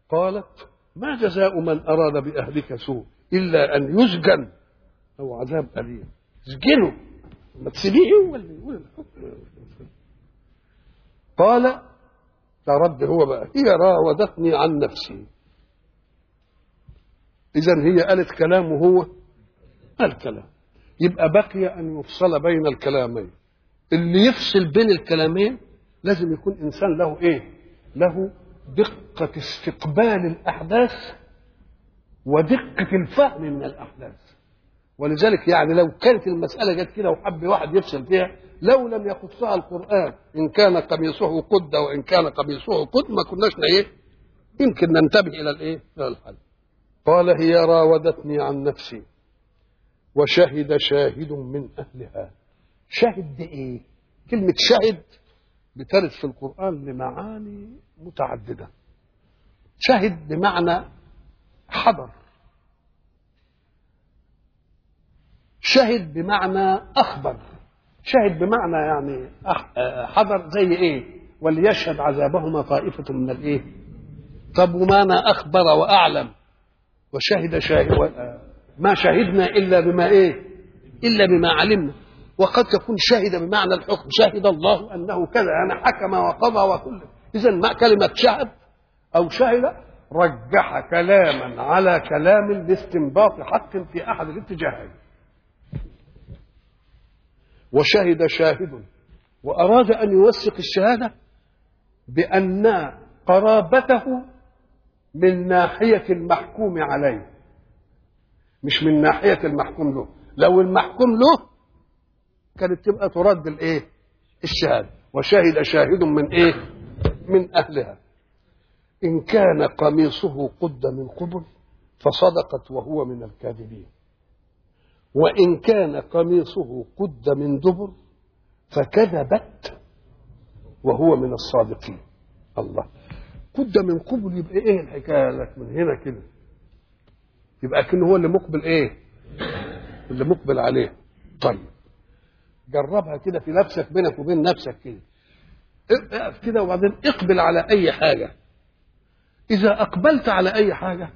قالت ما جزاء من أراد بأهلك سوء إلا أن يسجن أو عذاب أليم اسجنه ما تسيبيه هو اللي يقول الحكم قال رد هو بقى هي راودتني عن نفسي إذا هي قالت كلام وهو قال كلام يبقى بقي أن يفصل بين الكلامين اللي يفصل بين الكلامين لازم يكون إنسان له إيه له دقة استقبال الأحداث ودقة الفهم من الأحداث ولذلك يعني لو كانت المسألة جت كده وحب واحد يفصل فيها لو لم يخصها القرآن إن كان قميصه قد وإن كان قميصه قد ما كناش إيه يمكن ننتبه إلى الإيه إلى الحل قال هي راودتني عن نفسي وشهد شاهد من أهلها شهد إيه كلمة شهد بترد في القرآن لمعاني متعددة شهد بمعنى حضر شهد بمعنى أخبر شهد بمعنى يعني حضر زي إيه وليشهد عذابهما طائفة من الإيه طب ومعنى أخبر وأعلم وشهد شاهد ما شهدنا إلا بما إيه إلا بما علمنا وقد تكون شهد بمعنى الحكم شهد الله أنه كذا يعني حكم وقضى وكل إذا ما كلمة شهد أو شهد رجح كلاما على كلام لاستنباط حق في أحد الاتجاهين وشهد شاهد وأراد أن يوثق الشهادة بأن قرابته من ناحية المحكوم عليه مش من ناحية المحكوم له لو المحكوم له كانت تبقى ترد الايه الشهادة وشهد شاهد من ايه من أهلها إن كان قميصه قد من قبل فصدقت وهو من الكاذبين وإن كان قميصه قد من دبر فكذبت وهو من الصادقين الله قد من قبل يبقى ايه الحكايه لك من هنا كده يبقى كأنه هو اللي مقبل ايه اللي مقبل عليه طيب جربها كده في نفسك بينك وبين نفسك كده اقف كده وبعدين اقبل على اي حاجه اذا اقبلت على اي حاجه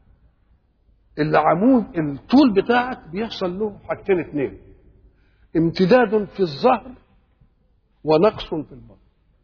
العمود الطول بتاعك بيحصل له حاجتين اثنين امتداد في الظهر ونقص في البطن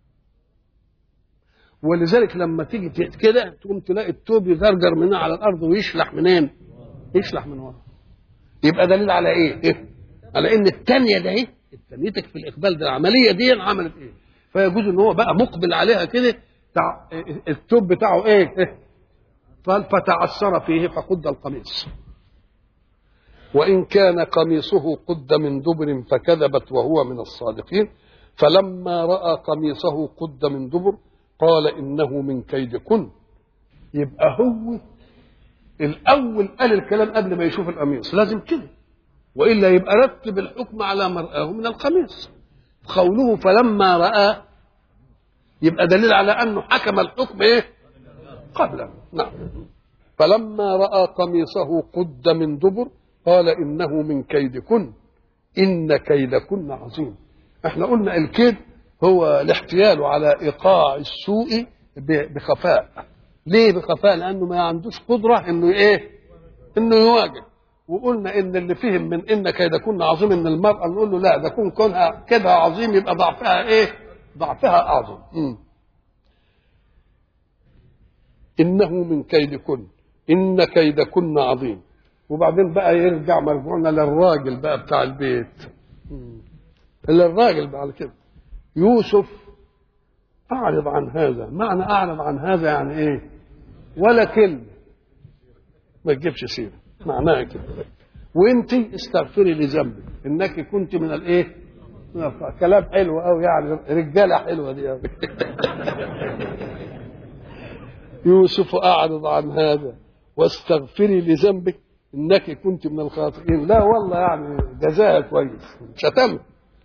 ولذلك لما تيجي كده تقوم تلاقي التوب يزرجر من على الارض ويشلح منين؟ يشلح من ورا يبقى دليل على ايه؟ إيه؟ على ان الثانيه ده ايه؟ تنيتك في الاقبال ده العمليه دي عملت ايه؟ فيجوز ان هو بقى مقبل عليها كده تع... التوب بتاعه ايه؟ إيه؟ فتعثر فيه فقد القميص وإن كان قميصه قد من دبر فكذبت وهو من الصادقين فلما رأى قميصه قد من دبر قال إنه من كيدكن يبقى هو الأول قال الكلام قبل ما يشوف القميص لازم كده وإلا يبقى رتب الحكم على ما رآه من القميص قوله فلما رأى يبقى دليل على أنه حكم الحكم إيه قبله نعم فلما راى قميصه قد من دبر قال انه من كيدكن ان كيدكن عظيم احنا قلنا الكيد هو الاحتيال على ايقاع السوء بخفاء ليه بخفاء لانه ما عندوش قدره انه ايه انه يواجه وقلنا ان اللي فهم من ان كيدكن عظيم ان المراه نقول له لا ده كون كونها كيدها عظيم يبقى ضعفها ايه ضعفها اعظم م. إنه من كيدكن إن كيدكن عظيم وبعدين بقى يرجع مرجوعنا للراجل بقى بتاع البيت للراجل بعد كده يوسف أعرض عن هذا معنى أعرض عن هذا يعني إيه ولا كلمة ما تجيبش سيرة معناها كده وانت استغفري لذنبك انك كنت من الايه كلام حلو قوي يعني رجاله حلوه دي قوي يوسف أعرض عن هذا واستغفري لذنبك إنك كنت من الخاطئين لا والله يعني جزاها كويس شتم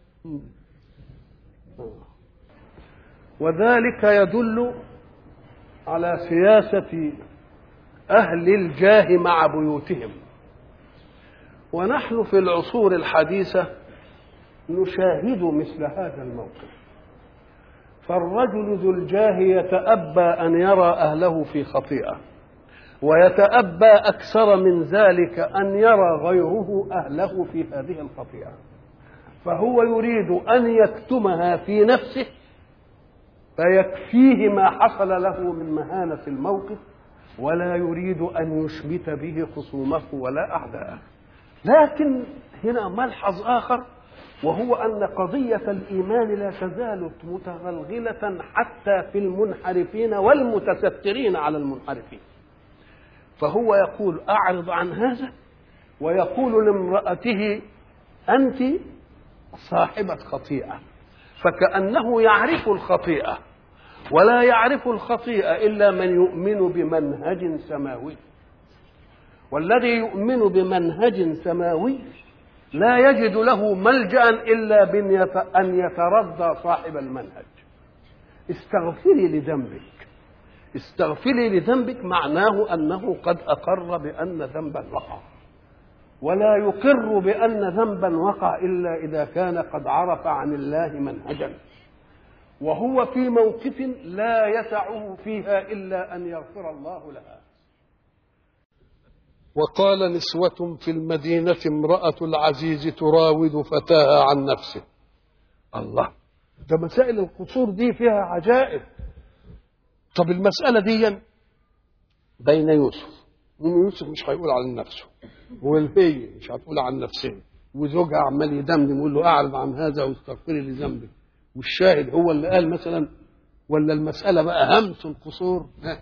وذلك يدل على سياسة أهل الجاه مع بيوتهم ونحن في العصور الحديثة نشاهد مثل هذا الموقف فالرجل ذو الجاه يتأبى أن يرى أهله في خطيئة ويتأبى أكثر من ذلك أن يرى غيره أهله في هذه الخطيئة فهو يريد أن يكتمها في نفسه فيكفيه ما حصل له من مهانة الموقف ولا يريد أن يشمت به خصومه ولا أعداءه لكن هنا ملحظ آخر وهو أن قضية الإيمان لا تزال متغلغلة حتى في المنحرفين والمتسترين على المنحرفين فهو يقول أعرض عن هذا ويقول لامرأته أنت صاحبة خطيئة فكأنه يعرف الخطيئة ولا يعرف الخطيئة إلا من يؤمن بمنهج سماوي والذي يؤمن بمنهج سماوي لا يجد له ملجأ إلا أن يترضى صاحب المنهج استغفري لذنبك استغفري لذنبك معناه أنه قد أقر بأن ذنبا وقع ولا يقر بأن ذنبا وقع إلا إذا كان قد عرف عن الله منهجا وهو في موقف لا يسعه فيها إلا أن يغفر الله لها وقال نسوة في المدينة امرأة العزيز تراود فتاها عن نفسه الله ده مسائل القصور دي فيها عجائب طب المسألة دي بين يوسف يوسف مش هيقول عن نفسه والهي مش هتقول عن نفسها وزوجها عمال يدمدم يقول له اعرض عن هذا واستغفري لذنبك والشاهد هو اللي قال مثلا ولا المسألة بقى همس القصور ها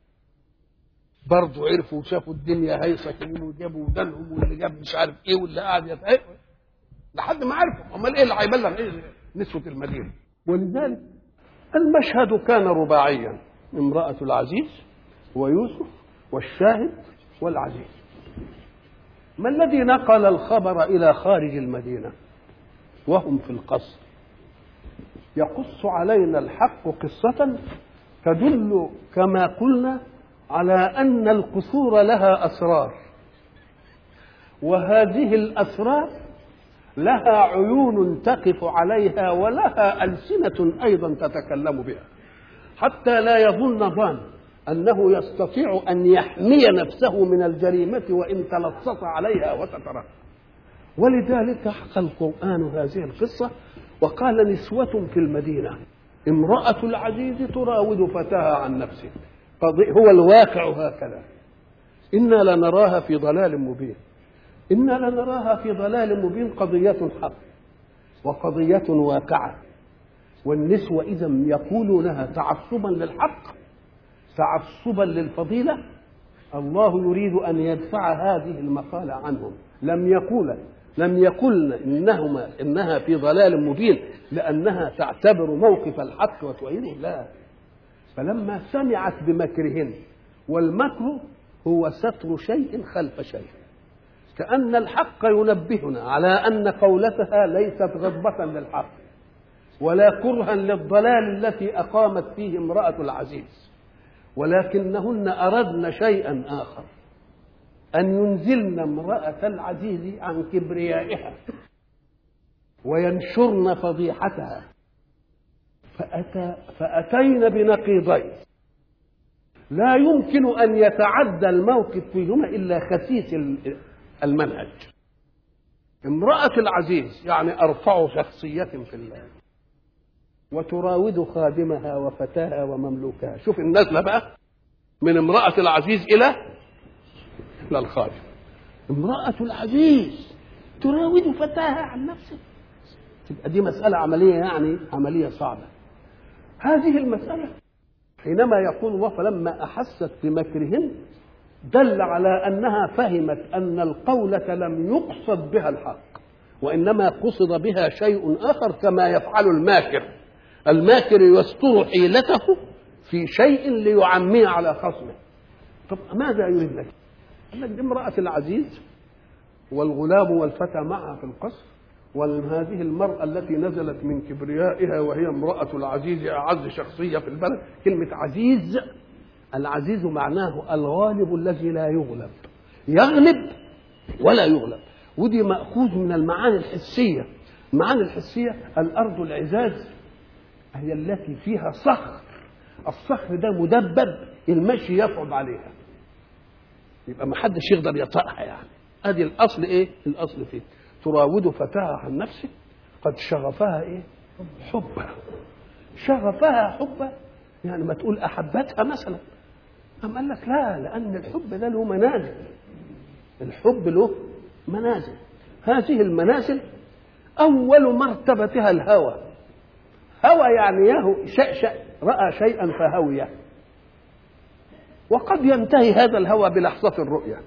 برضه عرفوا وشافوا الدنيا هيصة كمان وجابوا ودانهم واللي جاب مش عارف ايه واللي قاعد يتعب لحد ما عرفوا امال ايه اللي هيبلغ ايه نسوة المدينة ولذلك المشهد كان رباعيا امرأة العزيز ويوسف والشاهد والعزيز ما الذي نقل الخبر إلى خارج المدينة وهم في القصر يقص علينا الحق قصة تدل كما قلنا على أن القصور لها أسرار وهذه الأسرار لها عيون تقف عليها ولها ألسنة أيضا تتكلم بها حتى لا يظن ظان أنه يستطيع أن يحمي نفسه من الجريمة وإن تلصص عليها وسترها ولذلك حكى القرآن هذه القصة وقال نسوة في المدينة امرأة العزيز تراود فتاها عن نفسه هو الواقع هكذا إنا لنراها في ضلال مبين إنا لنراها في ضلال مبين قضية حق وقضية واقعة والنسوة إذا يقولونها تعصبا للحق تعصبا للفضيلة الله يريد أن يدفع هذه المقالة عنهم لم يقول لم يقلن إنهما إنها في ضلال مبين لأنها تعتبر موقف الحق وتؤيده لا فلما سمعت بمكرهن والمكر هو ستر شيء خلف شيء كأن الحق ينبهنا على أن قولتها ليست غضبة للحق ولا كرها للضلال التي أقامت فيه امرأة العزيز ولكنهن أردن شيئا آخر أن ينزلن امرأة العزيز عن كبريائها وينشرن فضيحتها فأتى فأتين بنقيضين لا يمكن أن يتعدى الموقف فيهما إلا خسيس المنهج امرأة العزيز يعني أرفع شخصية في الله وتراود خادمها وفتاها ومملوكها شوف النزلة بقى من امرأة العزيز إلى إلى الخادم امرأة العزيز تراود فتاها عن نفسه تبقى دي مسألة عملية يعني عملية صعبة هذه المسألة حينما يقول الله فلما أحست بمكرهن دل على أنها فهمت أن القولة لم يقصد بها الحق وإنما قصد بها شيء آخر كما يفعل الماكر الماكر يستر حيلته في شيء ليعميه على خصمه طب ماذا يريد لك قال لك دي امرأة العزيز والغلام والفتى معها في القصر وهذه المرأة التي نزلت من كبريائها وهي امرأة العزيز أعز شخصية في البلد كلمة عزيز العزيز معناه الغالب الذي لا يغلب يغلب ولا يغلب ودي مأخوذ من المعاني الحسية المعاني الحسية الأرض العزاز هي التي فيها صخر الصخر ده مدبب المشي يصعد عليها يبقى ما حدش يقدر يطأها يعني ادي الاصل ايه الاصل فيه تراود فتاها عن نفسه قد شغفها ايه حبا شغفها حبا يعني ما تقول احبتها مثلا أم قال لك لا لأن الحب ده له منازل الحب له منازل هذه المنازل أول مرتبتها الهوى هوى يعني يهو شأشأ رأى شيئا فهويه وقد ينتهي هذا الهوى بلحظة الرؤية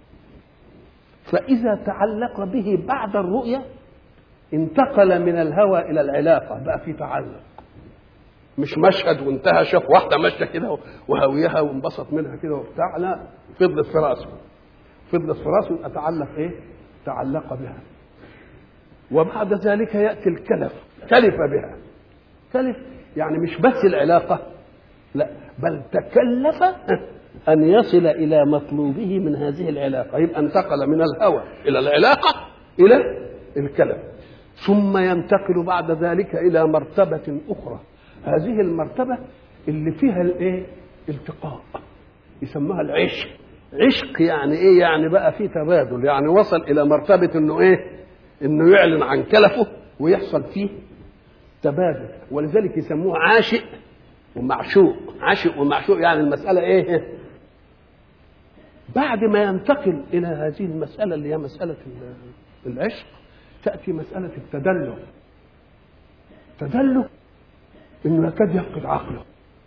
فإذا تعلق به بعد الرؤية انتقل من الهوى إلى العلاقة بقى في تعلق مش مشهد وانتهى شاف واحدة ماشية كده وهويها وانبسط منها كده وبتاع لا فضلت في راسه فضلت في راسه أتعلق إيه؟ تعلق بها وبعد ذلك يأتي الكلف كلف بها كلف يعني مش بس العلاقة لا بل تكلف أن يصل إلى مطلوبه من هذه العلاقة يبقى انتقل من الهوى إلى العلاقة إلى الكلام ثم ينتقل بعد ذلك إلى مرتبة أخرى هذه المرتبة اللي فيها الإيه؟ التقاء يسموها العشق عشق يعني إيه؟ يعني بقى في تبادل يعني وصل إلى مرتبة إنه إيه؟ إنه يعلن عن كلفه ويحصل فيه تبادل ولذلك يسموه عاشق ومعشوق عاشق ومعشوق يعني المسألة إيه؟ بعد ما ينتقل إلى هذه المسألة اللي هي مسألة العشق تأتي مسألة التدلل تدلل إنه يكاد يفقد عقله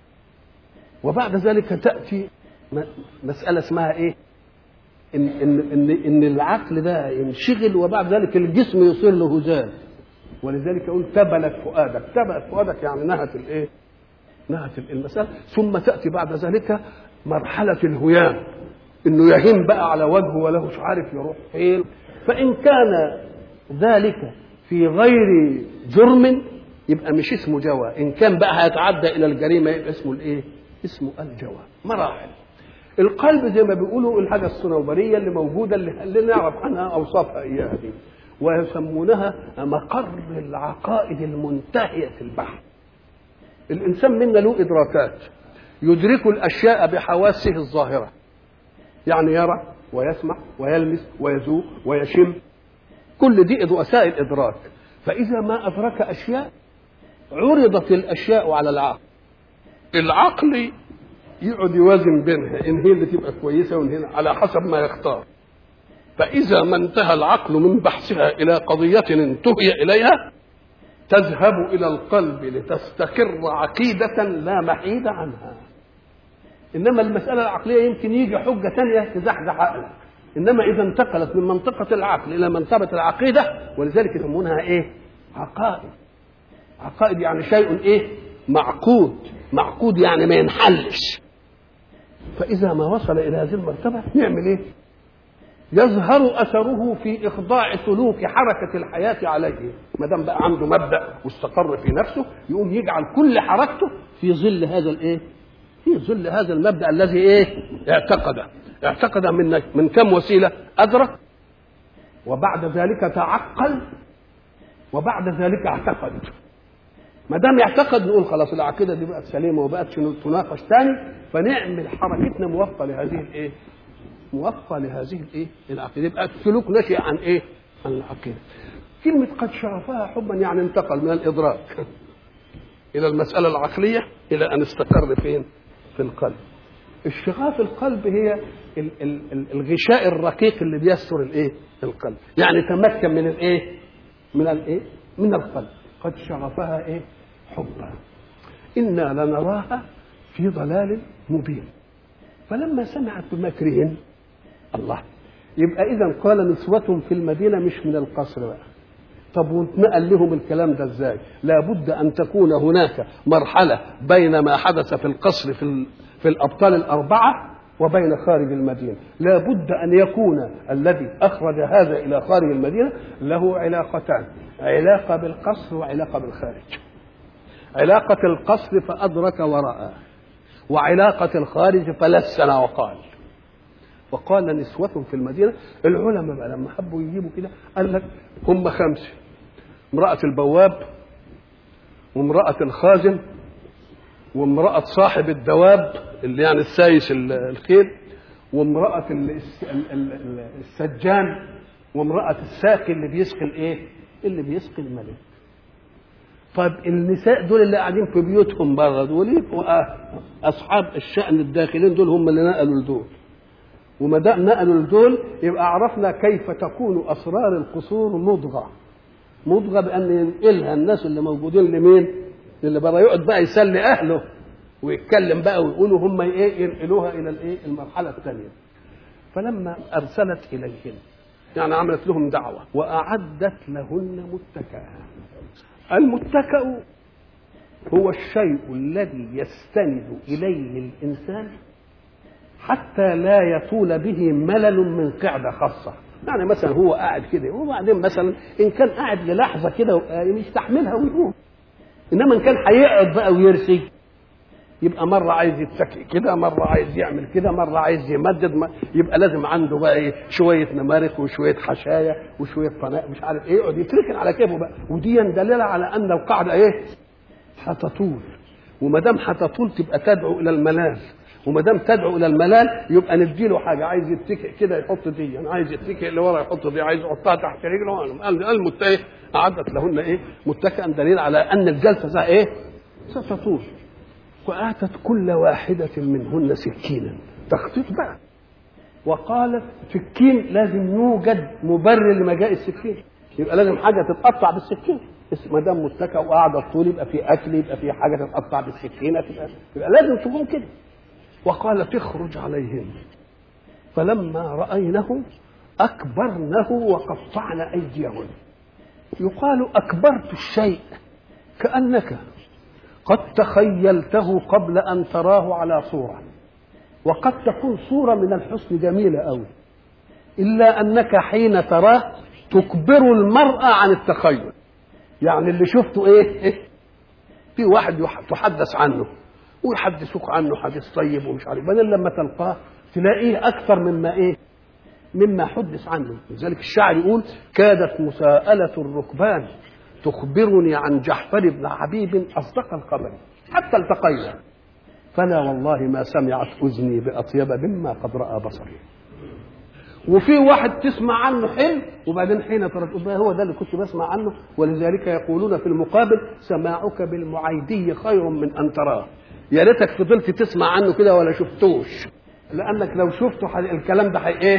وبعد ذلك تأتي مسألة اسمها إيه؟ إن إن إن إن العقل ده ينشغل وبعد ذلك الجسم يصير له هزال ولذلك يقول تبلت فؤادك تبلت فؤادك يعني نهت الإيه؟ نهت المسألة ثم تأتي بعد ذلك مرحلة الهيام انه يهين بقى على وجهه وله مش عارف يروح فين فان كان ذلك في غير جرم يبقى مش اسمه جوى ان كان بقى هيتعدى الى الجريمه يبقى اسمه الايه اسمه الجوى مراحل القلب زي ما بيقولوا الحاجه الصنوبريه اللي موجوده اللي, اللي نعرف عنها اوصافها اياها دي ويسمونها مقر العقائد المنتهيه البحث الانسان منا له ادراكات يدرك الاشياء بحواسه الظاهره يعني يرى ويسمع ويلمس ويذوق ويشم كل دي وسائل ادراك فاذا ما ادرك اشياء عرضت الاشياء على العقل العقل يقعد يوازن بينها ان هي اللي تبقى كويسه وان هنا على حسب ما يختار فاذا ما انتهى العقل من بحثها الى قضيه انتهي اليها تذهب الى القلب لتستقر عقيده لا محيد عنها انما المساله العقليه يمكن يجي حجه ثانيه تزحزح عقلك انما اذا انتقلت من منطقه العقل الى منطقه العقيده ولذلك يسمونها ايه عقائد عقائد يعني شيء ايه معقود معقود يعني ما ينحلش فاذا ما وصل الى هذه المرتبه يعمل ايه يظهر اثره في اخضاع سلوك حركه الحياه عليه ما دام بقى عنده مبدا واستقر في نفسه يقوم يجعل كل حركته في ظل هذا الايه في ظل هذا المبدا الذي ايه اعتقده اعتقد من من كم وسيله ادرك وبعد ذلك تعقل وبعد ذلك اعتقد ما دام يعتقد نقول خلاص العقيده دي بقت سليمه وبقت تناقش ثاني فنعمل حركتنا موفقه لهذه الايه؟ موفقه لهذه الايه؟ العقيده يبقى السلوك نشئ عن ايه؟ عن العقيده. كلمه قد شغفها حبا يعني انتقل من الادراك الى المساله العقليه الى ان استقر فين؟ في القلب. الشغاف القلب هي ال- ال- ال- الغشاء الرقيق اللي بيستر الايه؟ القلب، يعني تمكن من الايه؟ من الايه؟ من القلب. قد شغفها ايه؟ حبا. انا لنراها في ضلال مبين. فلما سمعت بمكرهن الله يبقى اذا قال نسوة في المدينة مش من القصر بقى. طب واتنقل لهم الكلام ده ازاي؟ لابد ان تكون هناك مرحلة بين ما حدث في القصر في ال... في الابطال الاربعة وبين خارج المدينة لا بد أن يكون الذي أخرج هذا إلى خارج المدينة له علاقتان علاقة بالقصر وعلاقة بالخارج علاقة القصر فأدرك ورأى وعلاقة الخارج فلسن وقال وقال نسوة في المدينة العلماء بقى لما حبوا يجيبوا كده قال لك هم خمسة امرأة البواب وامرأة الخازن وامرأة صاحب الدواب اللي يعني السايس الخيل وامرأة السجان وامرأة الساقي اللي بيسقي الايه؟ اللي بيسقي الملك. طيب النساء دول اللي قاعدين في بيوتهم بره دول يبقوا اصحاب الشأن الداخلين دول هم اللي نقلوا لدول. وما دام نقلوا لدول يبقى عرفنا كيف تكون اسرار القصور مضغه. مضغه بان ينقلها الناس اللي موجودين لمين؟ اللي بره يقعد بقى يسلي اهله ويتكلم بقى ويقولوا هم ايه ينقلوها الى الايه المرحله الثانيه فلما ارسلت اليهن يعني عملت لهم دعوه واعدت لهن متكئا المتكأ هو الشيء الذي يستند اليه الانسان حتى لا يطول به ملل من قعده خاصه يعني مثلا هو قاعد كده وبعدين مثلا ان كان قاعد للحظه كده يستحملها ويقوم انما ان كان هيقعد بقى ويرسي يبقى مرة عايز يتكئ كده مرة عايز يعمل كده مرة عايز يمدد ما يبقى لازم عنده بقى ايه شوية نمارق وشوية حشاية وشوية قناة مش عارف ايه يقعد يتركن على كيفه بقى ودي دليلة على أن القاعدة ايه هتطول وما دام هتطول تبقى تدعو إلى الملال وما دام تدعو الى الملال يبقى نديله حاجه عايز يتكئ كده يحط دي انا عايز يتكئ اللي ورا يحط دي عايز يحطها تحت رجله قال المتكئ اعدت لهن ايه متكئا دليل على ان الجلسه ايه ستطول واتت كل واحده منهن سكينا تخطيط بقى وقالت سكين لازم يوجد مبرر لمجاء السكين يبقى لازم حاجه تتقطع بالسكين ما دام متكئ وقاعده طول يبقى في اكل يبقى في حاجه تتقطع بالسكينه تبقى, يبقى لازم تكون كده وقال تخرج عليهن فلما رأينه أكبرنه وقطعن أيديهن يقال أكبرت الشيء كأنك قد تخيلته قبل أن تراه على صورة وقد تكون صورة من الحسن جميلة أوي إلا أنك حين تراه تكبر المرأة عن التخيل يعني اللي شفته إيه, إيه؟ في واحد تحدث عنه ويحدثوك عنه حديث طيب ومش عارف بعدين لما تلقاه تلاقيه اكثر مما ايه مما حدث عنه لذلك الشاعر يقول كادت مساءلة الركبان تخبرني عن جحفر بن حبيب أصدق الخبر حتى التقينا فلا والله ما سمعت أذني بأطيب مما قد رأى بصري وفي واحد تسمع عنه حلم وبعدين حين ترى هو ده اللي كنت بسمع عنه ولذلك يقولون في المقابل سماعك بالمعيدي خير من أن تراه يا ريتك فضلت تسمع عنه كده ولا شفتوش لانك لو شفته الكلام ده حي ايه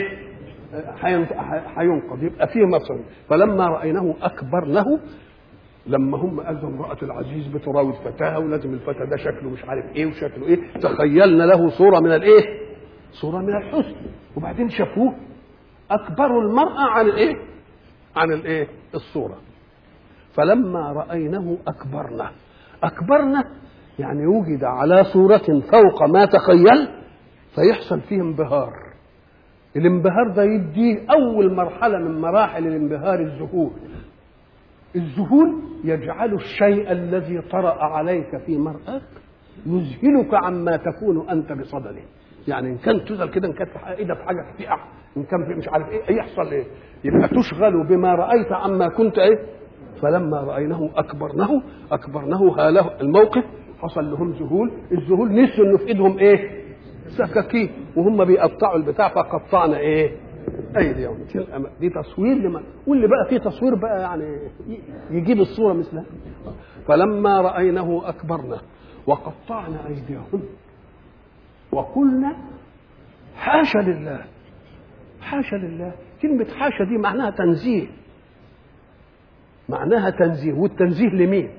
هينقض يبقى فيه مصر فلما رايناه اكبرنه لما هم قالوا امرأة العزيز بتراود فتاها ولازم الفتى ده شكله مش عارف ايه وشكله ايه تخيلنا له صورة من الايه؟ صورة من الحسن وبعدين شافوه أكبروا المرأة عن الايه؟ عن الايه؟ الصورة فلما رأينه أكبرنا أكبرنا يعني وجد على صورة فوق ما تخيل فيحصل فيه انبهار الانبهار ده يديه أول مرحلة من مراحل الانبهار الذهول الذهول يجعل الشيء الذي طرأ عليك في مرآك يذهلك عما تكون أنت بصدده يعني إن كان تذهل كده إن كانت إيدك في حاجة تقع إن كان في مش عارف إيه يحصل إيه يبقى تشغل بما رأيت عما كنت إيه فلما رأيناه أكبرنه أكبرنه هاله الموقف حصل لهم ذهول الذهول نسوا انه في ايدهم ايه سكاكين وهم بيقطعوا البتاع فقطعنا ايه ايديهم دي تصوير لمن واللي بقى فيه تصوير بقى يعني يجيب الصوره مثلها فلما راينه اكبرنا وقطعنا ايديهن وقلنا حاشا لله حاشا لله كلمة حاشا دي معناها تنزيه معناها تنزيه والتنزيه لمين؟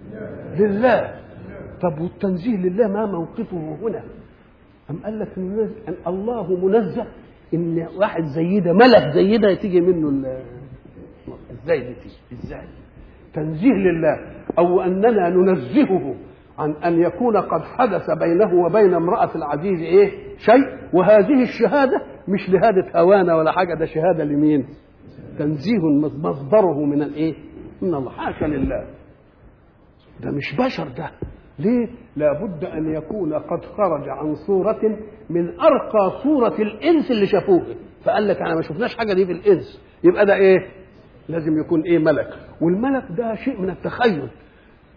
لله طب والتنزيه لله ما موقفه هنا أم قال لك أن الله منزه إن واحد زي ده ملك زي ده تيجي منه ازاي دي تيجي ازاي تنزيه لله أو أننا ننزهه عن أن يكون قد حدث بينه وبين امرأة العزيز إيه شيء وهذه الشهادة مش لهادة هوانا ولا حاجة ده شهادة لمين تنزيه مصدره من الإيه من الله حاشا لله ده مش بشر ده ليه؟ لابد أن يكون قد خرج عن صورة من أرقى صورة الإنس اللي شافوه فقال لك أنا ما شفناش حاجة دي في الإنس يبقى ده إيه؟ لازم يكون إيه ملك والملك ده شيء من التخيل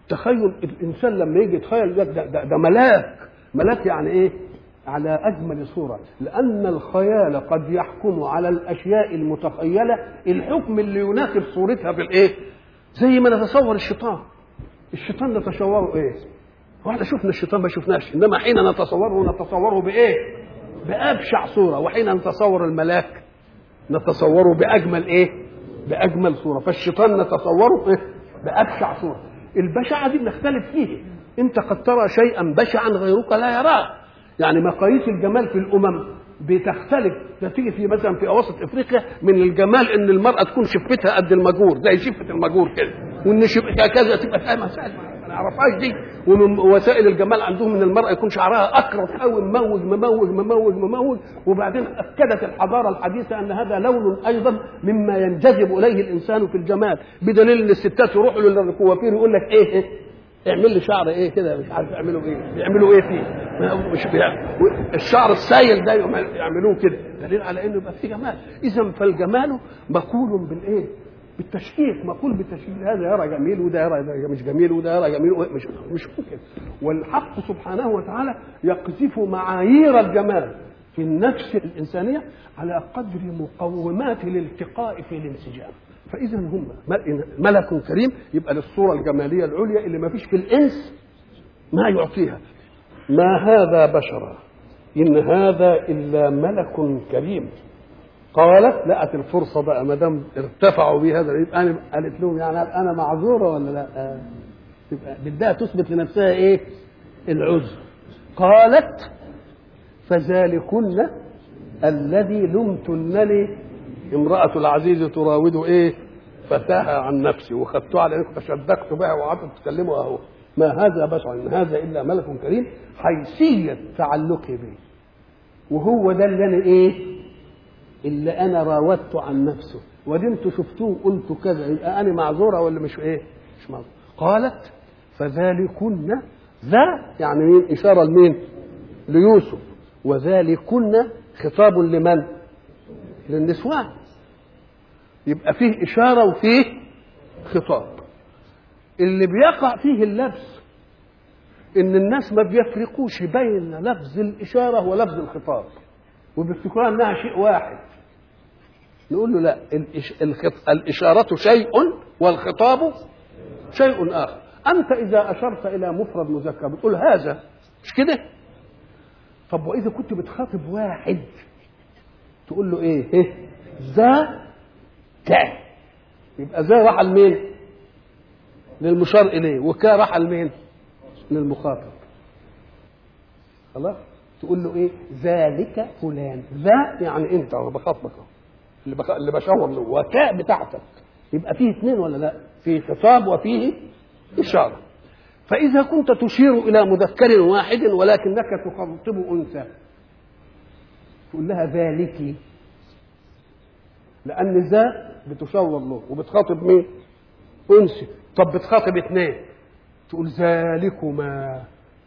تخيل الانسان لما يجي يتخيل ده, ده, ده, ده ملاك ملاك يعني ايه على اجمل صوره لان الخيال قد يحكم على الاشياء المتخيله الحكم اللي يناسب صورتها بالايه زي ما نتصور الشيطان الشيطان نتصوره ايه واحنا شفنا الشيطان ما شفناش انما حين نتصوره نتصوره بايه بابشع صوره وحين نتصور الملاك نتصوره باجمل ايه باجمل صوره فالشيطان نتصوره إيه؟ بابشع صوره البشعه دي بنختلف فيه انت قد ترى شيئا بشعا غيرك لا يراه يعني مقاييس الجمال في الامم بتختلف تيجي في مثلا في اواسط افريقيا من الجمال ان المراه تكون شفتها قد المجور زي شفه المجور كده وان شفتها كذا تبقى فيها مسائل ما نعرفهاش دي ومن وسائل الجمال عندهم ان المراه يكون شعرها اكرت قوي مموج مموج مموج مموج وبعدين اكدت الحضاره الحديثه ان هذا لون ايضا مما ينجذب اليه الانسان في الجمال بدليل ان الستات يروحوا للكوافير يقول لك ايه, إيه اعمل لي شعر ايه كده مش عارف يعملوا ايه بيعملوا ايه فيه مش بيعمل. الشعر السايل ده يعملوه كده دليل على انه يبقى فيه جمال اذا فالجمال مقول بالايه بالتشكيك مقول بالتشكيك هذا يرى جميل وده يرى مش جميل وده يرى جميل مش مش ممكن والحق سبحانه وتعالى يقذف معايير الجمال في النفس الانسانيه على قدر مقومات الالتقاء في الانسجام فاذا هم ملك كريم يبقى للصوره الجماليه العليا اللي ما فيش في الانس ما يعطيها ما هذا بشرا ان هذا الا ملك كريم قالت لقت الفرصه بقى ما دام ارتفعوا بهذا يبقى انا قالت لهم يعني انا معذوره ولا لا؟ تبقى بدها تثبت لنفسها ايه؟ العذر قالت فذلكن الذي لمتنني امرأة العزيز تراود ايه؟ فتاها عن نفسي وخدتها على انكم تشدقت بها وقعدتوا تتكلموا اهو ما هذا بشر ان هذا الا ملك كريم حيثية تعلقي به وهو ده اللي انا ايه؟ اللي انا راودت عن نفسه ودي انتوا شفتوه قلتوا كذا يبقى انا معذوره ولا مش ايه؟ مش معذوره قالت فذلكن ذا يعني مين؟ اشاره لمين؟ ليوسف وذلكن خطاب لمن؟ للنسوان يبقى فيه إشارة وفيه خطاب اللي بيقع فيه اللبس إن الناس ما بيفرقوش بين لفظ الإشارة ولفظ الخطاب وبيفتكروها إنها شيء واحد نقول له لا الإش... الخط... الإشارة شيء والخطاب شيء آخر أنت إذا أشرت إلى مفرد مذكر بتقول هذا مش كده طب وإذا كنت بتخاطب واحد تقول له إيه, إيه؟ ذا كا يبقى ذا راح لمين؟ للمشار إليه وكا راح لمين؟ للمخاطب خلاص تقول له ايه ذلك فلان ذا يعني انت انا بخاطبك اللي بخ... اللي بشاور له وكاء بتاعتك يبقى فيه اثنين ولا لا فيه خطاب وفيه اشاره فاذا كنت تشير الى مذكر واحد ولكنك تخاطب انثى تقول لها ذلك لان ذا بتشاور له وبتخاطب مين انثى طب بتخاطب اثنين تقول ذلكما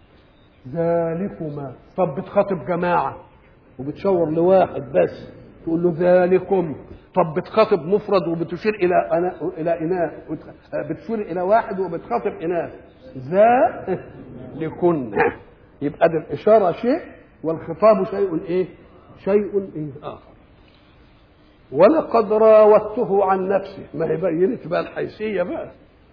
ذلكما طب بتخاطب جماعة وبتشاور لواحد بس تقول له ذلكم طب بتخاطب مفرد وبتشير إلى أنا إلى إناث بتشير إلى واحد وبتخاطب إناث ذا لكن يبقى ده الإشارة شيء والخطاب شيء إيه؟ شيء إيه آخر ولقد راودته عن نفسه ما هي بينت بقى الحيثية بقى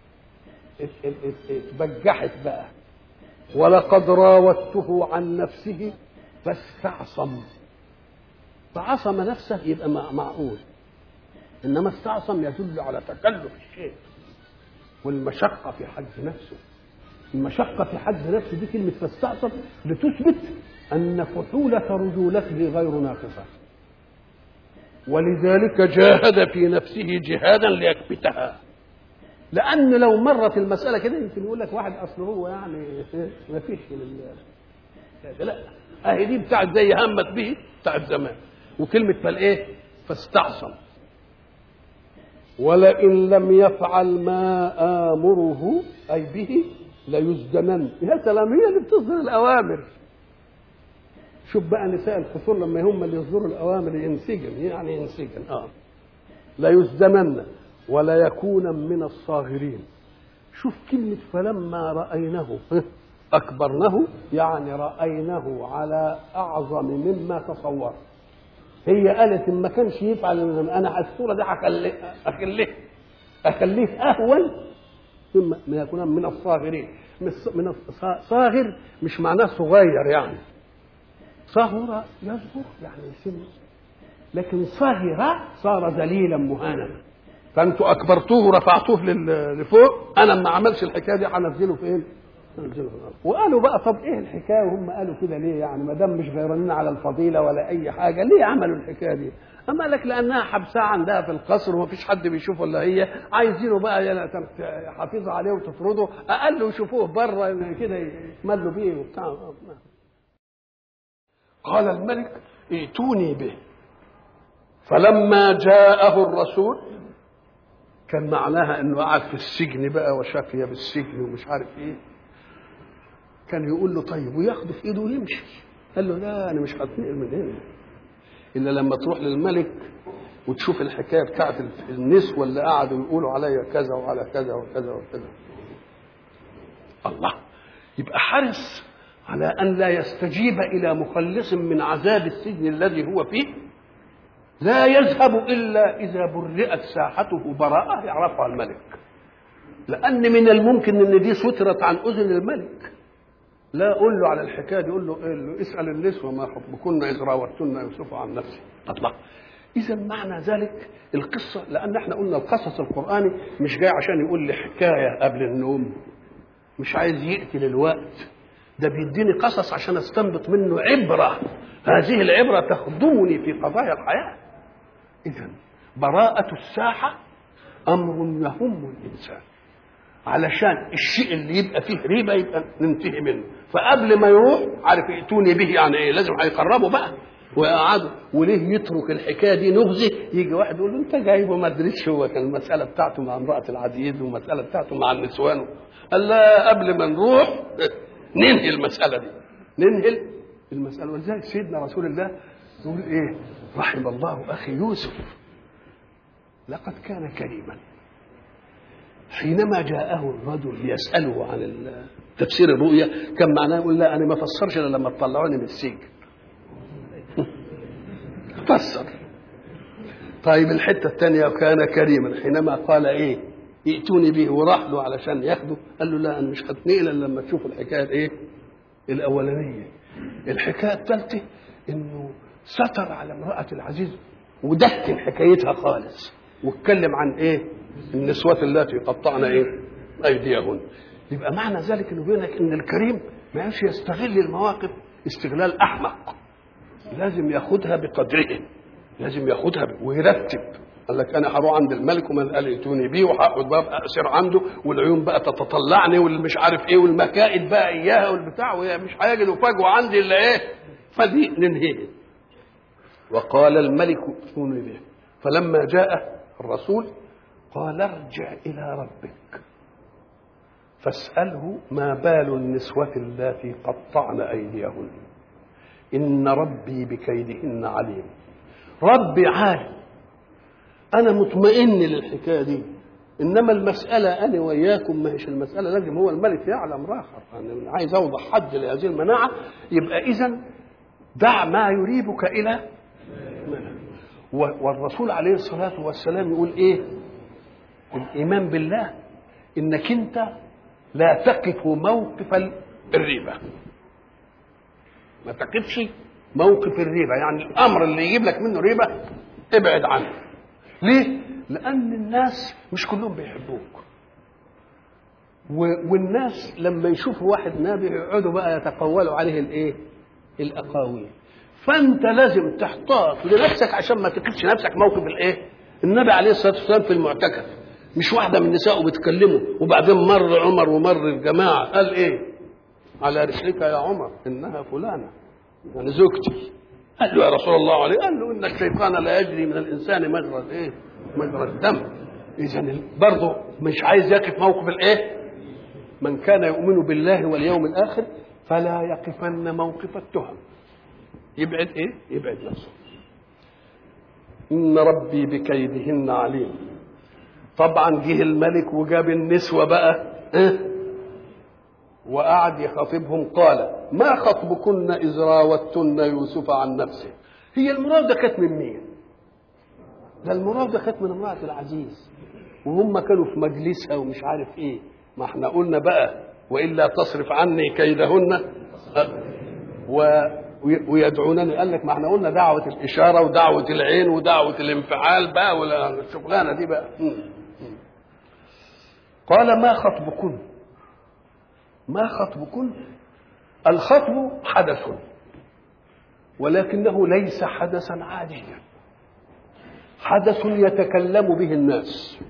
اتبجحت بقى ولقد راودته عن نفسه فاستعصم فعصم نفسه يبقى معقول انما استعصم يدل على تكلف الشيء والمشقة في حد نفسه المشقة في حد نفسه دي كلمة فاستعصم لتثبت أن فحولة رجولته غير ناقصة ولذلك جاهد في نفسه جهادا ليكبتها لان لو مرت المساله كده يمكن يقول لك واحد اصل هو يعني ما فيش لا اهي دي بتاعت زي همت به بتاعت زمان وكلمه فالايه فاستعصم ولئن لم يفعل ما امره اي به ليسجنن يا سلام هي اللي بتصدر الاوامر شوف بقى نساء القصور لما هم اللي يصدروا الاوامر ينسجن يعني ينسجن اه ليسجنن ولا يكون من الصاغرين شوف كلمة فلما رأينه أكبرنه يعني رأينه على أعظم مما تصور هي قالت إن ما كانش يفعل أنا الصورة دي هخليه أخليه أخليه أهون ثم ما يكون من الصاغرين من الصاغر مش معناه صغير يعني صغر يصغر يعني سن لكن صغر صار ذليلا مهانا فانتوا اكبرتوه ورفعتوه لفوق انا ما عملش الحكايه دي هنزله فين؟ هنزله في الارض وقالوا بقى طب ايه الحكايه وهم قالوا كده ليه يعني ما دام مش غيرانين على الفضيله ولا اي حاجه ليه عملوا الحكايه دي؟ اما لك لانها حبسها عندها في القصر وما فيش حد بيشوفه الا هي عايزينه بقى حافظ عليه وتطرده اقل يشوفوه بره كده يتملوا بيه وبتاع قال الملك ائتوني به فلما جاءه الرسول كان معناها انه قعد في السجن بقى وشقي بالسجن ومش عارف ايه كان يقول له طيب وياخده في ايده ويمشي قال له لا انا مش هتنقل من هنا الا لما تروح للملك وتشوف الحكايه بتاعت النسوه اللي قعدوا يقولوا عليا كذا وعلى كذا وكذا وكذا الله يبقى حرص على ان لا يستجيب الى مخلص من عذاب السجن الذي هو فيه لا يذهب الا اذا برئت ساحته براءه يعرفها الملك لان من الممكن ان دي سترت عن اذن الملك لا قول له على الحكايه دي قول له, قول له اسال النسوه ما خطبكن اذ راوتن يوسف عن نفسه الله اذا معنى ذلك القصه لان احنا قلنا القصص القراني مش جاي عشان يقول لي حكايه قبل النوم مش عايز يقتل الوقت ده بيديني قصص عشان استنبط منه عبره هذه العبره تخدمني في قضايا الحياه اذا براءه الساحه امر يهم الانسان علشان الشيء اللي يبقى فيه ريبه يبقى ننتهي منه فقبل ما يروح عارف ياتوني به يعني ايه لازم هيقربوا بقى ويقعدوا وليه يترك الحكايه دي نبذه يجي واحد يقول له انت جايبه ما ادريش هو كان المساله بتاعته مع امراه العزيز والمساله بتاعته مع النسوان قال لا قبل ما نروح ننهي المساله دي ننهي المساله ولذلك سيدنا رسول الله يقول ايه رحم الله اخي يوسف لقد كان كريما حينما جاءه الرجل يسأله عن تفسير الرؤيا كان معناه يقول لا أنا ما فسرش إلا لما تطلعوني من السجن فسر طيب الحتة الثانية كان كريما حينما قال إيه ائتوني به وراح له علشان ياخده قال له لا أنا مش هتنقل إلا لما تشوف الحكاية إيه الأولانية الحكاية الثالثة إنه ستر على امرأة العزيز ودكن حكايتها خالص واتكلم عن ايه النسوة اللاتي قطعن ايه ايديهن يبقى معنى ذلك انه بينك ان الكريم ما ينفعش يستغل المواقف استغلال احمق لازم ياخدها بقدره لازم ياخدها ب... ويرتب قال لك انا هروح عند الملك ومن قال ائتوني بيه وهقعد بقى اسير عنده والعيون بقى تتطلعني والمش عارف ايه والمكائد بقى اياها والبتاع مش هيجدوا فجوه عندي الا ايه فدي ننهيها وقال الملك ائتوني به فلما جاء الرسول قال ارجع إلى ربك فاسأله ما بال النسوة اللاتي قطعن أيديهن إن ربي بكيدهن عليم ربي عالم أنا مطمئن للحكاية دي إنما المسألة أنا وإياكم ما هيش المسألة لازم هو الملك يعلم راخر أنا عايز أوضح حد لهذه المناعة يبقى إذا دع ما يريبك إلى والرسول عليه الصلاة والسلام يقول إيه الإيمان بالله إنك أنت لا تقف موقف الريبة ما تقفش موقف الريبة يعني الأمر اللي يجيب لك منه ريبة ابعد عنه ليه؟ لأن الناس مش كلهم بيحبوك والناس لما يشوفوا واحد نبي يقعدوا بقى يتقولوا عليه الايه؟ الاقاويل فانت لازم تحتاط لنفسك عشان ما تقفش نفسك موقف الايه؟ النبي عليه الصلاه والسلام في المعتكف مش واحده من نسائه بتكلمه وبعدين مر عمر ومر الجماعه قال ايه؟ على رسلك يا عمر انها فلانه يعني زوجتي قال له يا رسول الله عليه قال له ان الشيطان لا يجري من الانسان مجرى الايه؟ مجرى الدم اذا برضه مش عايز يقف موقف الايه؟ من كان يؤمن بالله واليوم الاخر فلا يقفن موقف التهم يبعد ايه يبعد نفسه ان ربي بكيدهن عليم طبعا جه الملك وجاب النسوه بقى إيه؟ وقعد يخاطبهم قال ما خطبكن إذ راوتن يوسف عن نفسه هي المراودة كانت من مين ده المراودة كانت من امرأة العزيز وهم كانوا في مجلسها ومش عارف ايه ما احنا قلنا بقى والا تصرف عني كيدهن و ويدعونني قال لك ما احنا قلنا دعوة الإشارة ودعوة العين ودعوة الانفعال بقى ولا الشغلانة دي بقى قال ما خطبكن ما خطبكن الخطب حدث ولكنه ليس حدثا عاديا حدث يتكلم به الناس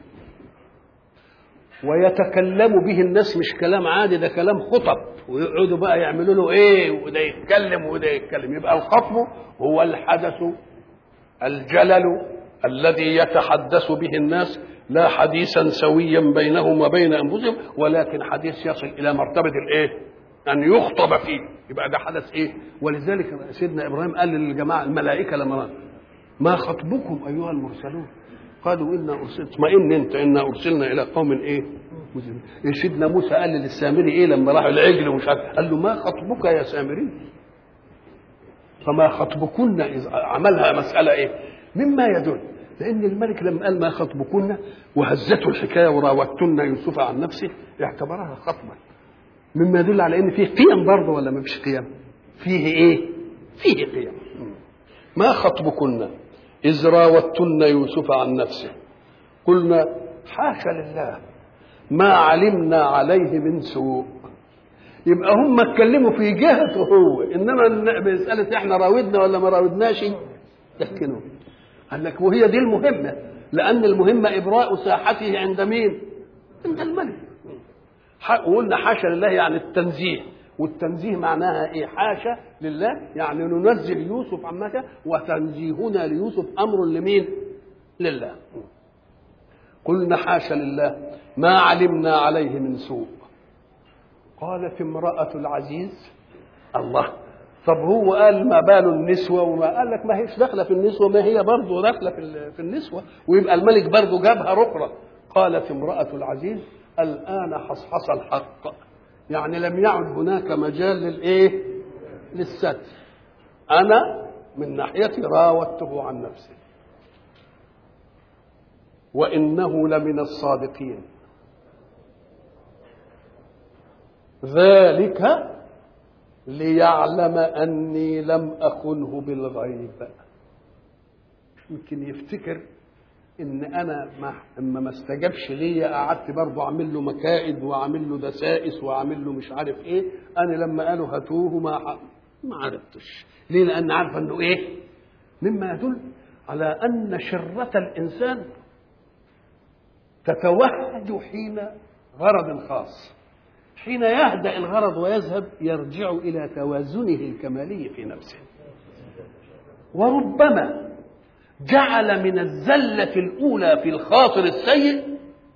ويتكلم به الناس مش كلام عادي ده كلام خطب ويقعدوا بقى يعملوا له ايه وده يتكلم وده يتكلم يبقى الخطب هو الحدث الجلل الذي يتحدث به الناس لا حديثا سويا بينهم وبين انفسهم ولكن حديث يصل الى مرتبه الايه؟ ان يخطب فيه يبقى ده حدث ايه؟ ولذلك سيدنا ابراهيم قال للجماعه الملائكه لما ما خطبكم ايها المرسلون؟ قالوا انا ارسلت اطمئن انت انا ارسلنا الى قوم ايه؟ مسلمين. سيدنا موسى قال للسامري ايه لما راح العجل ومش عارف قال له ما خطبك يا سامري؟ فما خطبكن إذ عملها مساله ايه؟ مما يدل لان الملك لما قال ما خطبكن وهزته الحكايه وراوتن يوسف عن نفسه اعتبرها خطبا مما يدل على ان فيه قيم برضه ولا ما فيش قيم؟ فيه ايه؟ فيه قيم ما خطبكن إذ راوتن يوسف عن نفسه قلنا حاشا لله ما علمنا عليه من سوء يبقى هم اتكلموا في جهته هو انما مساله احنا راودنا ولا ما راودناش يحكنوا قال لك وهي دي المهمه لان المهمه ابراء ساحته عند مين؟ عند الملك وقلنا حاشا لله يعني التنزيه والتنزيه معناها ايه حاشا لله يعني ننزه يوسف عما وتنزيهنا ليوسف امر لمين لله قلنا حاشا لله ما علمنا عليه من سوء قالت امرأة العزيز الله طب هو قال ما بال النسوة وما قال لك ما هيش داخلة في النسوة ما هي برضه داخلة في, في النسوة ويبقى الملك برضه جابها رقرة قالت امرأة العزيز الآن حصحص الحق يعني لم يعد هناك مجال للايه للستر انا من ناحيتي راودته عن نفسه وانه لمن الصادقين ذلك ليعلم اني لم اخنه بالغيب يمكن يفتكر ان انا ما اما ما استجابش ليا قعدت برضه اعمل له مكائد واعمل له دسائس واعمل له مش عارف ايه انا لما قالوا هاتوه ما ما عرفتش ليه لان عارفه انه ايه مما يدل على ان شره الانسان تتوهج حين غرض خاص حين يهدأ الغرض ويذهب يرجع إلى توازنه الكمالي في نفسه وربما جعل من الزلة الأولى في الخاطر السيء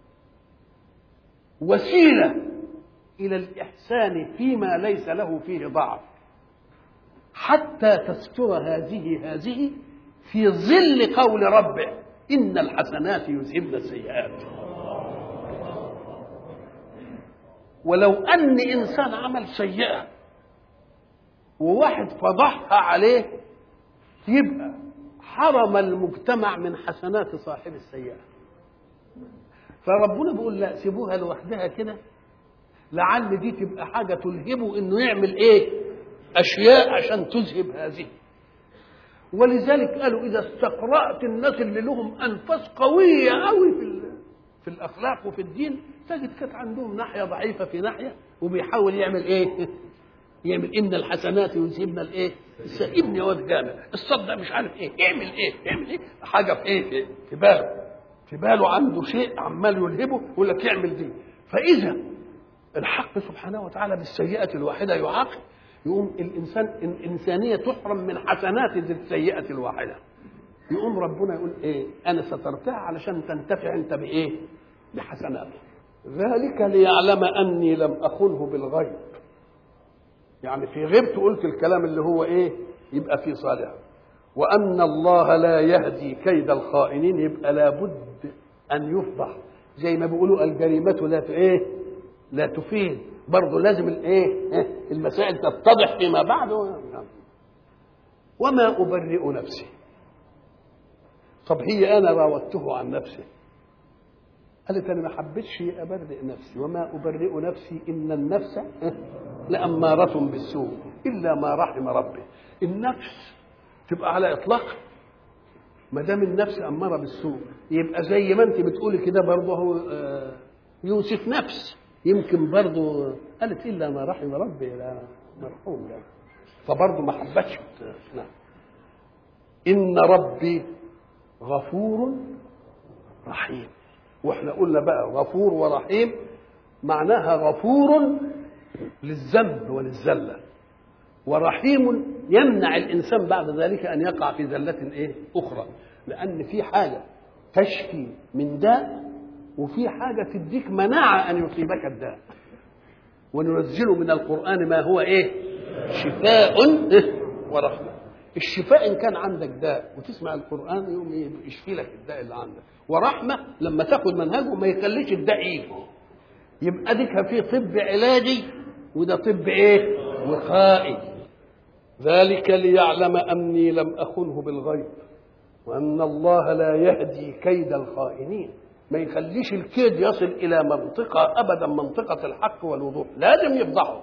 وسيلة إلى الإحسان فيما ليس له فيه ضعف حتى تستر هذه هذه في ظل قول ربه إن الحسنات يذهبن السيئات ولو أن إنسان عمل سيئة وواحد فضحها عليه يبقى حرم المجتمع من حسنات صاحب السيئة فربنا بيقول لا سيبوها لوحدها كده لعل دي تبقى حاجة تلهبه انه يعمل ايه اشياء عشان تذهب هذه ولذلك قالوا اذا استقرأت الناس اللي لهم انفاس قوية قوي في في الاخلاق وفي الدين تجد كانت عندهم ناحية ضعيفة في ناحية وبيحاول يعمل ايه يعمل ان الحسنات يذهبن الايه ابني واد جامع الصدق مش عارف ايه اعمل ايه اعمل ايه حاجه في ايه في, في باله في باله عنده شيء عمال يلهبه يقول لك اعمل دي فاذا الحق سبحانه وتعالى بالسيئه الواحده يعاقب يقوم الانسان الانسانيه تحرم من حسنات ذي السيئه الواحده يقوم ربنا يقول ايه انا سترتها علشان تنتفع انت بايه بحسناته ذلك ليعلم اني لم اخنه بالغيب يعني في غيبته قلت الكلام اللي هو ايه يبقى فيه صالح وان الله لا يهدي كيد الخائنين يبقى لابد ان يفضح زي ما بيقولوا الجريمه لا ايه لا تفيد برضه لازم الايه المسائل تتضح فيما بعد وما ابرئ نفسي طب هي انا راودته عن نفسه قالت انا ما حبيتش ابرئ نفسي وما ابرئ نفسي ان النفس لاماره بالسوء الا ما رحم ربي النفس تبقى على اطلاق ما دام النفس اماره بالسوء يبقى زي ما انت بتقولي كده برضه هو يوسف نفس يمكن برضه قالت الا ما رحم ربي لا مرحوم يعني فبرضه ما حبتش نعم ان ربي غفور رحيم واحنا قلنا بقى غفور ورحيم معناها غفور للذنب وللزله ورحيم يمنع الانسان بعد ذلك ان يقع في زله ايه اخرى لان في حاجه تشفي من داء وفي حاجه تديك مناعه ان يصيبك الداء وننزل من القران ما هو ايه شفاء ورحمه الشفاء ان كان عندك داء وتسمع القران يوم يشفي لك الداء اللي عندك ورحمه لما تاخد منهجه ما يخليش الداء يجي يبقى ديك في طب علاجي وده طب ايه وقائي ذلك ليعلم اني لم اخنه بالغيب وان الله لا يهدي كيد الخائنين ما يخليش الكيد يصل الى منطقه ابدا منطقه الحق والوضوح لازم يفضحه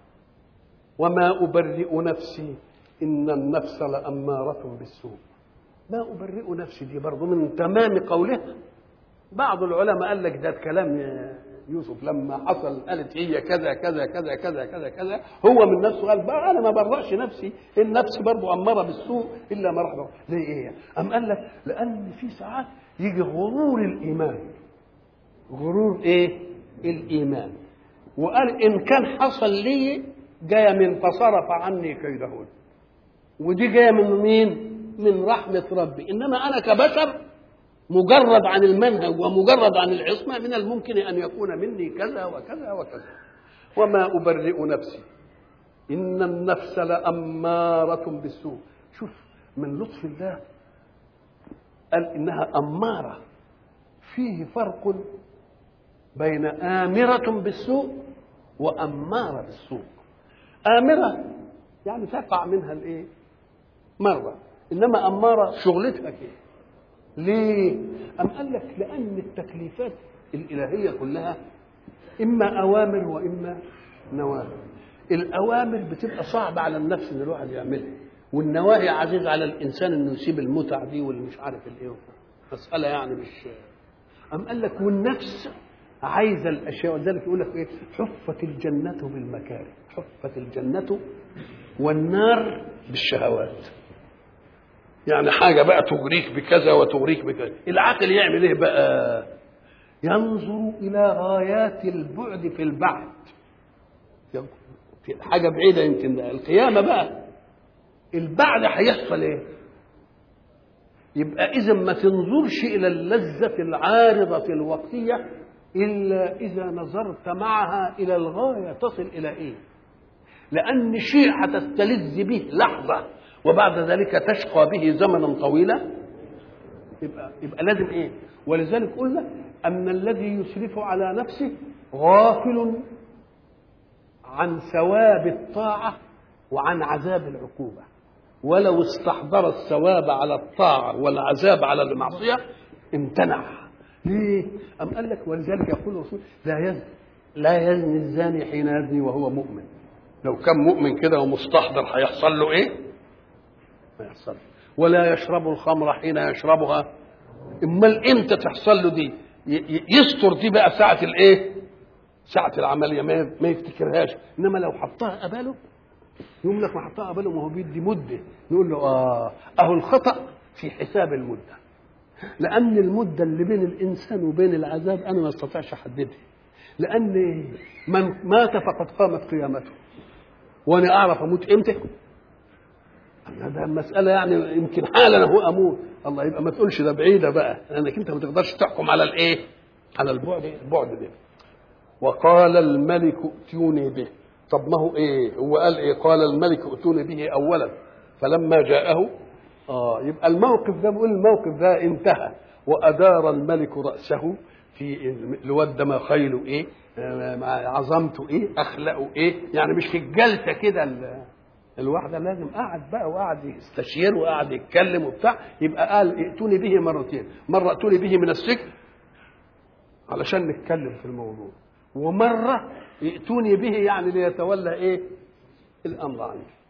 وما ابرئ نفسي ان النفس لاماره بالسوء ما ابرئ نفسي دي برضه من تمام قولها بعض العلماء قال لك ده كلام يوسف لما حصل قالت هي كذا كذا كذا كذا كذا كذا هو من نفسه قال بقى انا ما برأش نفسي النفس برضه اماره بالسوء الا ما رحمه ليه ايه ام قال لك لان في ساعات يجي غرور الايمان غرور ايه الايمان وقال ان كان حصل لي جايه من فصرف عني كيدهن ودي جايه من مين من رحمه ربي انما انا كبشر مجرد عن المنهج ومجرد عن العصمة من الممكن أن يكون مني كذا وكذا وكذا وما أبرئ نفسي إن النفس لأمارة بالسوء شوف من لطف الله قال إنها أمارة فيه فرق بين آمرة بالسوء وأمارة بالسوء آمرة يعني تقع منها الإيه مرة إنما أمارة شغلتها كده ليه؟ أم قال لك لأن التكليفات الإلهية كلها إما أوامر وإما نواهي. الأوامر بتبقى صعبة على النفس إن الواحد يعملها، والنواهي عزيز على الإنسان إنه يسيب المتع دي واللي مش عارف الإيه مسألة يعني مش أم قال لك والنفس عايزة الأشياء ولذلك يقول لك إيه؟ حفت الجنة بالمكاره، حفت الجنة والنار بالشهوات. يعني حاجه بقى تغريك بكذا وتغريك بكذا العقل يعمل ايه بقى ينظر الى غايات البعد في البعد حاجه بعيده يمكن القيامه بقى البعد هيحصل ايه يبقى اذا ما تنظرش الى اللذه العارضه الوقتيه الا اذا نظرت معها الى الغايه تصل الى ايه لان شيء هتستلذ به لحظه وبعد ذلك تشقى به زمنا طويلا يبقى يبقى لازم ايه ولذلك قلنا ان الذي يسرف على نفسه غافل عن ثواب الطاعه وعن عذاب العقوبه ولو استحضر الثواب على الطاعه والعذاب على المعصيه امتنع ليه؟ أم قال لك ولذلك يقول الرسول لا يزني لا يزني الزاني حين يزني وهو مؤمن لو كان مؤمن كده ومستحضر هيحصل له ايه؟ ما يحصل ولا يشرب الخمر حين يشربها امال امتى تحصل له دي يستر دي بقى ساعه الايه ساعه العمليه ما ما يفتكرهاش انما لو حطها قباله يقول لك ما حطها قباله ما هو بيدي مده نقول له اه اهو الخطا في حساب المده لان المده اللي بين الانسان وبين العذاب انا ما استطيعش احددها لان من مات فقد قامت قيامته وانا اعرف اموت امتى ده مسألة يعني يمكن حالا هو أموت الله يبقى ما تقولش ده بعيدة بقى لأنك أنت ما تقدرش تحكم على الإيه؟ على البعد البعد ده وقال الملك ائتوني به طب ما هو إيه؟ هو قال إيه؟ قال الملك ائتوني به أولا فلما جاءه آه يبقى الموقف ده بيقول الموقف ده انتهى وأدار الملك رأسه في الواد ده ما خيله ايه آه، عظمته ايه اخلاقه ايه يعني مش في الجلسه كده ال- الواحده لازم قعد بقى وقعد يستشير وقعد يتكلم وبتاع يبقى قال ائتوني به مرتين مره ائتوني به من السجن علشان نتكلم في الموضوع ومره ائتوني به يعني ليتولى ايه الامر عني